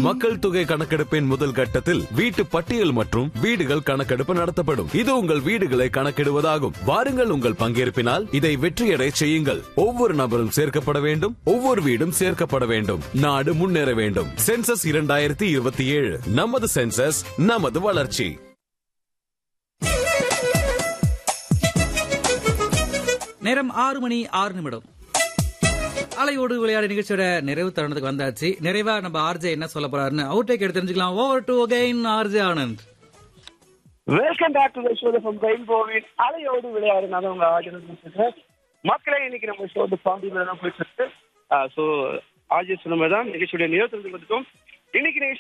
மக்கள் தொகை கணக்கெடுப்பின் முதல் கட்டத்தில் வீட்டு பட்டியல் மற்றும் வீடுகள் கணக்கெடுப்பு நடத்தப்படும் இது உங்கள் வீடுகளை கணக்கிடுவதாகும் வாருங்கள் உங்கள் பங்கேற்பினால் இதை வெற்றியடை செய்யுங்கள் ஒவ்வொரு நபரும் சேர்க்கப்பட வேண்டும் ஒவ்வொரு வீடும் சேர்க்கப்பட வேண்டும் நாடு முன்னேற வேண்டும் சென்சஸ் இரண்டாயிரத்தி இருபத்தி ஏழு நமது சென்சஸ் நமது வளர்ச்சி நேரம் ஆறு மணி ஆறு நிமிடம் அலையோடு விளையாடு நிகழ்ச்சியோட நிறைவு தருணத்துக்கு வந்தாச்சு நிறைவா நம்ம ஆர்ஜே என்ன சொல்ல போறாருன்னு அவுட் டேக் எடுத்து தெரிஞ்சுக்கலாம் over to again RJ Anand welcome back to the show from ரெயின்போவின் அலையோடு விளையாடு நான் தான் உங்க ஆஜர் பேசுறேன் மக்களே இன்னைக்கு நம்ம ஷோ வந்து பாண்டியில் தான் போயிட்டு இருக்கு ஸோ ஆஜர் சொன்ன மாதிரி தான் நிகழ்ச்சியுடைய நிறுவனத்துக்கு வந்துட்டோம் இன்னைக்கு